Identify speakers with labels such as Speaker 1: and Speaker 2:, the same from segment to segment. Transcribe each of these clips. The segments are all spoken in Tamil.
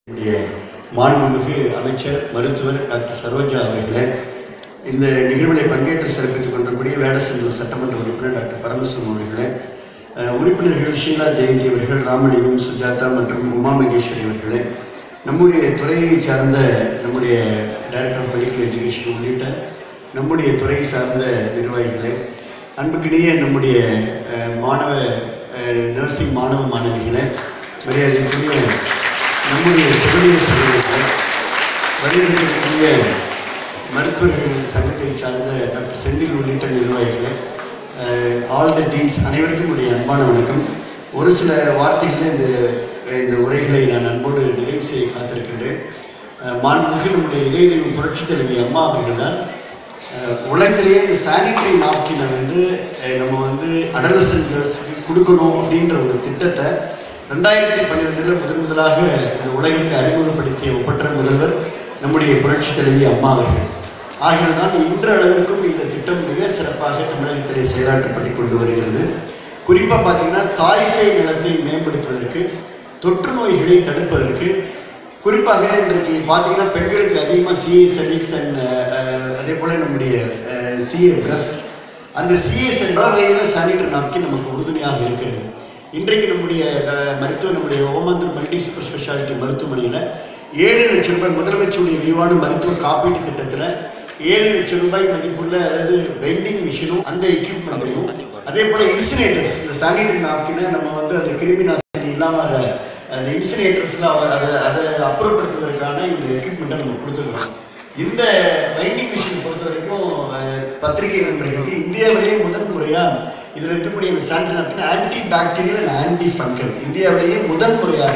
Speaker 1: நம்முடைய மாண்புமிகு அமைச்சர் மருத்துவர் டாக்டர் சரோஜா அவர்களே இந்த நிகழ்வில் பங்கேற்று சிறப்பித்துக் கொண்டிருக்கூடிய வேடசந்தூர் சட்டமன்ற உறுப்பினர் டாக்டர் பரமசிவம் அவர்களே அஹ், உறுப்பினர்கள் ஷீலா ஜெயந்தி அவர்கள் ராமலிங்கம் சுஜாதா மற்றும் உமா மகேஸ்வரி அவர்களே நம்முடைய துறையை சார்ந்த நம்முடைய டைரக்டர் ஆஃப் மெடிக்கல் எஜுகேஷன் உள்ளிட்ட நம்முடைய துறை சார்ந்த நிர்வாகிகளே அன்புக்கிடையே நம்முடைய அஹ், மாணவ நர்சிங் மாணவ மாணவிகளே மரியாதைக்குரிய நம்முடைய செவிலியர் சகோதரர்களே வருகிறக்கூடிய மருத்துவர்கள் சங்கத்தை சார்ந்த டாக்டர் செந்தில் உள்ளிட்ட நிர்வாகிகளே ஆல் த டீம்ஸ் அனைவருக்கும் உடைய அன்பான வணக்கம் ஒரு சில வார்த்தைகளை இந்த இந்த உரைகளை நான் அன்போடு நிறைவு செய்ய காத்திருக்கின்றேன் அஹ், மாண்புமிகு நம்முடைய இதய புரட்சி தலைவி அம்மா அவர்கள் தான் அஹ், உலகிலேயே இந்த சானிட்டரி நாப்கினை வந்து அஹ், நம்ம வந்து அடலசன் கேர்ள்ஸுக்கு கொடுக்கணும் அப்படின்ற ஒரு திட்டத்தை ரெண்டாயிரத்தி பன்னிரெண்டில் முதன் முதலாக இந்த உலகிற்கு அறிமுகப்படுத்திய ஒப்பற்ற முதல்வர் நம்முடைய புரட்சி தலைவி அம்மா அவர்கள் ஆகியதான் இன்றளவிற்கும் இந்த திட்டம் மிக சிறப்பாக தமிழகத்திலே செயலாற்றப்பட்டு கொண்டு வருகிறது குறிப்பாக பார்த்தீங்கன்னா தாய்சேய் நிலத்தை மேம்படுத்துவதற்கு தொற்று நோய்களை தடுப்பதற்கு குறிப்பாக இன்றைக்கு பார்த்தீங்கன்னா பெண்களுக்கு அதிகமாக சிஏ செனிக்ஸ் அண்ட் அதே போல் நம்முடைய சிஏ பிரஸ்ட் அந்த சிஏ என்ற வகையில் சானிட்டரி நாப்கின் நமக்கு உறுதுணையாக இருக்கிறது இன்றைக்கு நம்முடைய அஹ், மருத்துவ நம்முடைய ஓமந்தூர் மல்டி சூப்பர் ஸ்பெஷாலிட்டி மருத்துவமனையில் ஏழு லட்சம் ரூபாய் முதலமைச்சருடைய விரிவான மருத்துவ காப்பீட்டு திட்டத்தில் ஏழு லட்சம் ரூபாய் மதிப்புள்ள அதாவது வெண்டிங் மிஷினும் அந்த எக்யூப்மெண்ட்டையும் அதே போல இன்சினேட்டர்ஸ் இந்த சானிட்டரி நாப்கினை நம்ம வந்து அந்த கிருமி நாசினி இல்லாமல் அதை அந்த இன்சினேட்டர்ஸ்ல அவர் அதை அதை அப்புறப்படுத்துவதற்கான இந்த எக்யூப்மெண்ட்டை நம்ம கொடுத்துருக்கோம் இந்த வைண்டிங் மிஷின் பொறுத்த வரைக்கும் அஹ், பத்திரிகை நண்பர்களுக்கு இந்தியாவிலேயே முதன் முறையா இதுல இருக்கக்கூடிய இந்த sanitary napkin anti bacterial and anti fungal இந்தியாவிலேயே முதன் முறையாக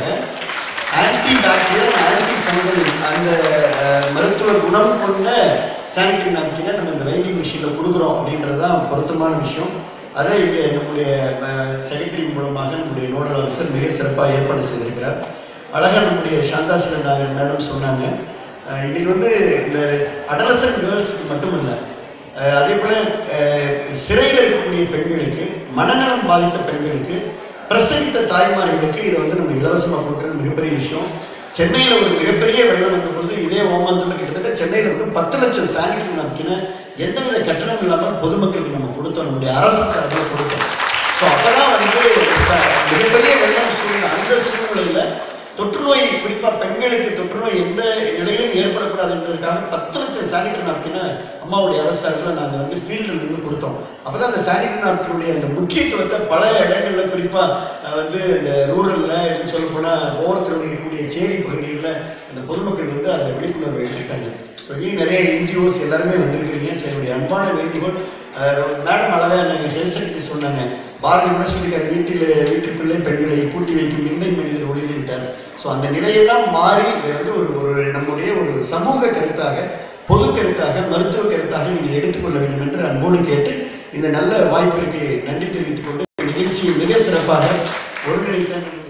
Speaker 1: ஆன்டி பாக்டீரியல் ஆன்டி ஃபங்கல் அந்த அஹ், மருத்துவ குணம் கொண்ட சானிட்டரி நாப்கினை நம்ம இந்த வைண்டிங் மிஷினில் கொடுக்குறோம் அப்படின்றது தான் பொருத்தமான விஷயம் அதை இங்கே நம்முடைய செக்ரட்டரி மூலமாக நம்முடைய நோடல் ஆஃபீஸர் மிக சிறப்பாக ஏற்பாடு செய்திருக்கிறார் அழகாக நம்முடைய சாந்தா சிலன் மேடம் சொன்னாங்க அஹ், இன்னைக்கு வந்து இந்த அடலசன் கேர்ள்ஸுக்கு மட்டும் இல்லை அஹ் அதே போல அஹ், சிறையில் இருக்கக்கூடிய பெண்களுக்கு மனநலம் பாதித்த பெண்களுக்கு பிரசவித்த தாய்மார்களுக்கு இதை வந்து நம்ம இலவசமாக கொடுக்குறது மிகப்பெரிய விஷயம் சென்னையில் ஒரு மிகப்பெரிய வெள்ளம் வந்த பொழுது இதே ஓமாந்தூர்ல கிட்டத்தட்ட சென்னையில் வந்து பத்து லட்சம் சானிட்டரி நாப்கினை எந்தவித கட்டணம் இல்லாமல் பொதுமக்களுக்கு நம்ம கொடுத்தோம் நம்முடைய அரசு சார்பில் கொடுத்தோம் ஸோ அப்பதான் வந்து ச- மிகப்பெரிய வெள்ளம் சூழ்நிலை அந்த சூழ்நிலையில தொற்றுநோய் குறிப்பா பெண்களுக்கு தொற்றுநோய் எந்த நிலையிலும் ஏற்படக்கூடாது என்பதற்காக பத்து லட்சம் சானிட்டரி நாப்கினை அம்மாவுடைய அரசாங்கத்தில் நாங்கள் வந்து ஃபீல்டில் இருந்து கொடுத்தோம் அப்பதான் அந்த சானிட்டரி நாப்கினுடைய அந்த முக்கியத்துவத்தை பல இடங்கள்ல குறிப்பா அஹ், வந்து இந்த ரூரல்ல சொல்ல போனா ஓரத்தில் இருக்கக்கூடிய சேரி பகுதிகளில் அந்த பொதுமக்கள் வந்து அந்த விழிப்புணர்வை எடுத்துட்டாங்க ஸோ நீ நிறைய என்ஜிஓஸ் எல்லாருமே வந்திருக்கிறீங்க ஸோ என்னுடைய அன்பான வேண்டுகோள் மேடம் அழகாக நாங்கள் செயல் செக்ரட்டரி சொன்னாங்க பாரதி என்ன சொல்லியிருக்காரு வீட்டில் வீட்டுக்குள்ளே பெண்களை பூட்டி வைக்கும் நிந்தை மனிதர் ஒளிந்துவிட்டார் ஸோ அந்த நிலையெல்லாம் மாறி இது வந்து ஒரு ஒரு நம்முடைய ஒரு சமூக கருத்தாக பொது கருத்தாக மருத்துவ கருத்தாக நீங்கள் எடுத்துக்கொள்ள வேண்டும் என்று அன்போடு கேட்டு இந்த நல்ல வாய்ப்பிற்கு நன்றி தெரிவித்துக் கொண்டு இந்த நிகழ்ச்சியை மிக சிறப்பாக ஒருங்கிணைத்த நம்முடைய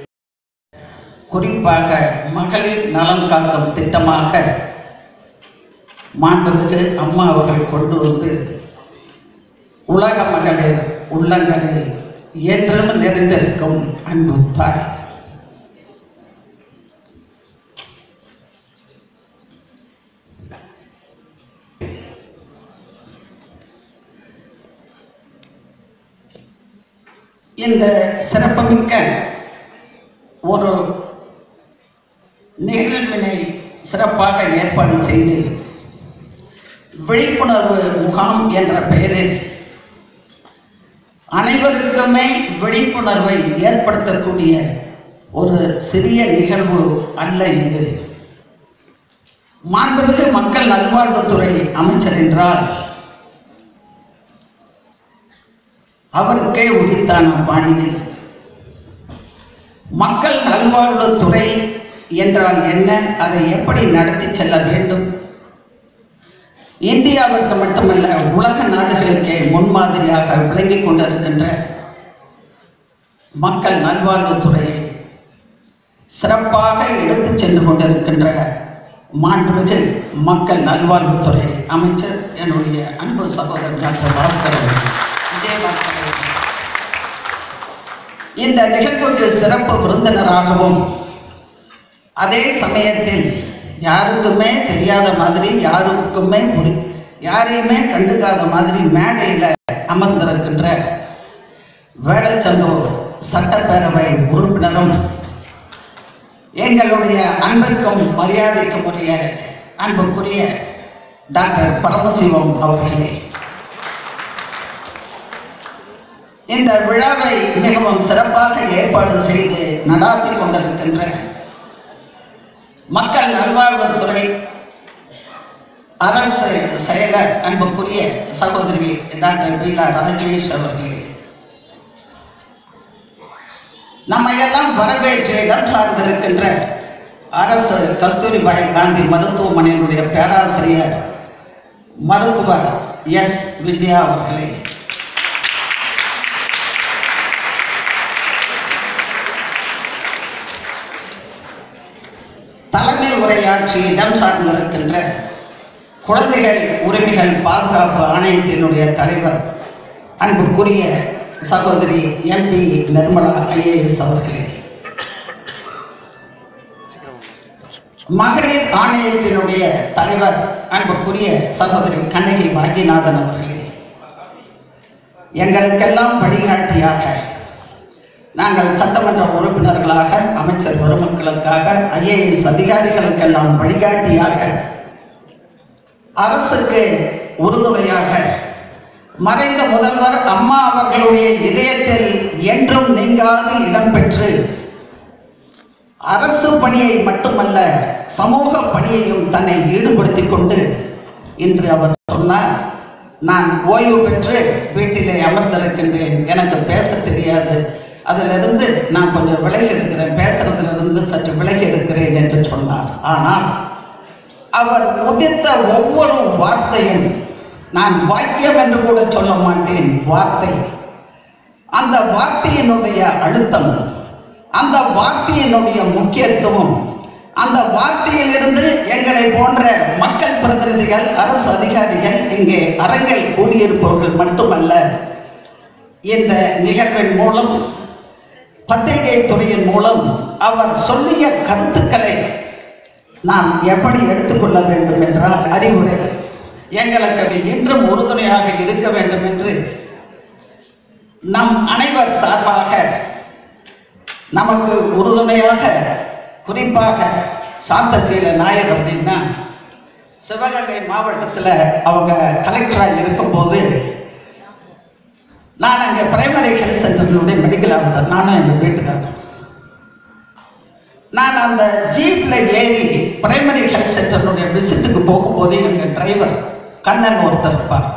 Speaker 2: குறிப்பாக மகளிர் நலம் காக்கும் திட்டமாக மாண்புமிகு அம்மா அவர்கள் கொண்டு வந்து உலக மகளிர் உள்ளங்களில் என்றும் நிறைந்திருக்கும் அன்பு தாய் இந்த சிறப்புமிக்க ஒரு நிகழ்வினை சிறப்பாக ஏற்பாடு செய்து விழிப்புணர்வு முகாம் என்ற பெயரில் அனைவருக்குமே விழிப்புணர்வை ஏற்படுத்தக்கூடிய ஒரு சிறிய நிகழ்வு அல்ல இது மாண்புமிகு மக்கள் நல்வாழ்வுத்துறை அமைச்சர் என்றால் அவருக்கே உரித்தான பாணியில் மக்கள் நல்வாழ்வுத்துறை என்றால் என்ன அதை எப்படி நடத்தி செல்ல வேண்டும் இந்தியாவிற்கு மட்டுமல்ல உலக நாடுகளுக்கே முன்மாதிரியாக விளங்கிக் கொண்டிருக்கின்ற மக்கள் நல்வாழ்வுத்துறையை சிறப்பாக எடுத்துச் சென்று கொண்டிருக்கின்ற மாண்புமிகு மக்கள் நல்வாழ்வுத்துறை அமைச்சர் என்னுடைய அன்பு சகோதரர் டாக்டர் பாஸ்கர் அவர்கள். விஜயபாஸ்கர் அவர்கள். இந்த நிகழ்வுக்கு சிறப்பு விருந்தினராகவும் அதே சமயத்தில் யாருக்குமே தெரியாத மாதிரி யாருக்குமே புரி யாரையுமே கண்டுக்காத மாதிரி மேடையில் அமர்ந்திருக்கின்ற வேடச்சந்தூர் சட்டப்பேரவை உறுப்பினரும் எங்களுடைய அன்பிற்கும் மரியாதைக்கும் உரிய அன்புக்குரிய டாக்டர் பரமசிவம் அவர்களே இந்த விழாவை மிகவும் சிறப்பாக ஏற்பாடு செய்து நடாத்தி கொண்டிருக்கின்ற மக்கள் நல்வாழ்வுத்துறை அரசு செயலர் அன்புக்குரிய சகோதரி டாக்டர் பீலா ராஜேஷ் அவர்களே நம்ம எல்லாம் வரவேற்று இடம் சார்ந்திருக்கின்ற அரசு கஸ்தூரிபாய் காந்தி மருத்துவமனையினுடைய பேராசிரியர் மருத்துவர் எஸ் விஜயா அவர்களே தலைமை உரையாற்றி இடம் சார்ந்திருக்கின்ற குழந்தைகள் உரிமைகள் பாதுகாப்பு ஆணையத்தினுடைய தலைவர் அன்புக்குரிய சகோதரி எம்பி நிர்மலா ஐஏஎஸ் அவர்களே மகளிர் ஆணையத்தினுடைய தலைவர் அன்புக்குரிய சகோதரி கண்ணகி பாக்யநாதன் அவர்களே எங்களுக்கெல்லாம் வழிகாட்டியாக நாங்கள் சட்டமன்ற உறுப்பினர்களாக அமைச்சர் பெருமக்களுக்காக ஐஏஎஸ் அதிகாரிகளுக்கெல்லாம் வழிகாட்டியாக அரசுக்கு உறுதுணையாக மறைந்த முதல்வர் அம்மா அவர்களுடைய இதயத்தில் என்றும் நீங்காது இடம்பெற்று அரசு பணியை மட்டுமல்ல சமூக பணியையும் தன்னை ஈடுபடுத்திக் கொண்டு இன்று அவர் சொன்னார் நான் ஓய்வு பெற்று வீட்டிலே அமர்ந்திருக்கின்றேன் எனக்கு பேச தெரியாது அதிலிருந்து நான் கொஞ்சம் விலகி இருக்கிறேன் பேசுறதிலிருந்து சற்று விலகி இருக்கிறேன் என்று சொன்னார் ஆனால் அவர் உதித்த ஒவ்வொரு வார்த்தையும் நான் வாக்கியம் என்று கூட சொல்ல மாட்டேன் வார்த்தை அந்த வார்த்தையினுடைய அழுத்தம் அந்த வார்த்தையினுடைய முக்கியத்துவம் அந்த வார்த்தையிலிருந்து எங்களை போன்ற மக்கள் பிரதிநிதிகள் அரசு அதிகாரிகள் இங்கே அரங்கில் கூடியிருப்பவர்கள் மட்டுமல்ல இந்த நிகழ்வின் மூலம் பத்திரிகை துறையின் மூலம் அவர் சொல்லிய கருத்துக்களை நாம் எப்படி எடுத்துக்கொள்ள வேண்டும் என்றால் அறிவுரை எங்களுக்கு அது என்றும் உறுதுணையாக இருக்க வேண்டும் என்று நம் அனைவர் சார்பாக நமக்கு உறுதுணையாக குறிப்பாக சாந்தசீல நாயர் அப்படின்னா சிவகங்கை மாவட்டத்தில் அவங்க கலெக்டராக இருக்கும்போது நான் அங்கே பிரைமரி ஹெல்த் சென்டர்களுடைய மெடிக்கல் ஆஃபீஸர் நானும் எங்கள் வீட்டுக்காரர் நான் அந்த ஜீப்ல ஏறி பிரைமரி ஹெல்த் சென்டருடைய விசிட்டுக்கு போகும்போது எங்கள் டிரைவர் கண்ணன் ஒருத்தர் இருப்பார்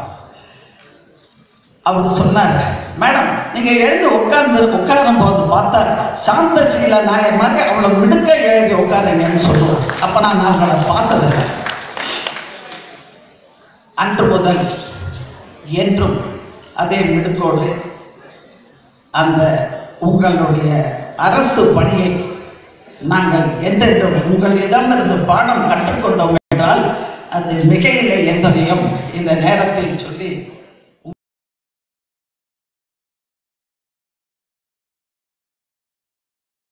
Speaker 2: அவர் சொன்னார் மேடம் நீங்க எழுந்து உட்கார்ந்து உட்காரும் போது பார்த்தா சாந்தசீல நாயர் மாதிரி அவளை மிடுக்க எழுதி உட்காருங்கன்னு சொல்லுவோம் அப்ப நான் அவங்கள பார்த்தது அன்று முதல் என்றும் அதே மிடுக்கோடு அந்த உங்களுடைய அரசு பணியை நாங்கள் என்றென்றும் உங்களிடமிருந்து பாடம் கற்றுக்கொண்டோம் என்றால் அது மிகையில்லை என்பதையும் இந்த நேரத்தில் சொல்லி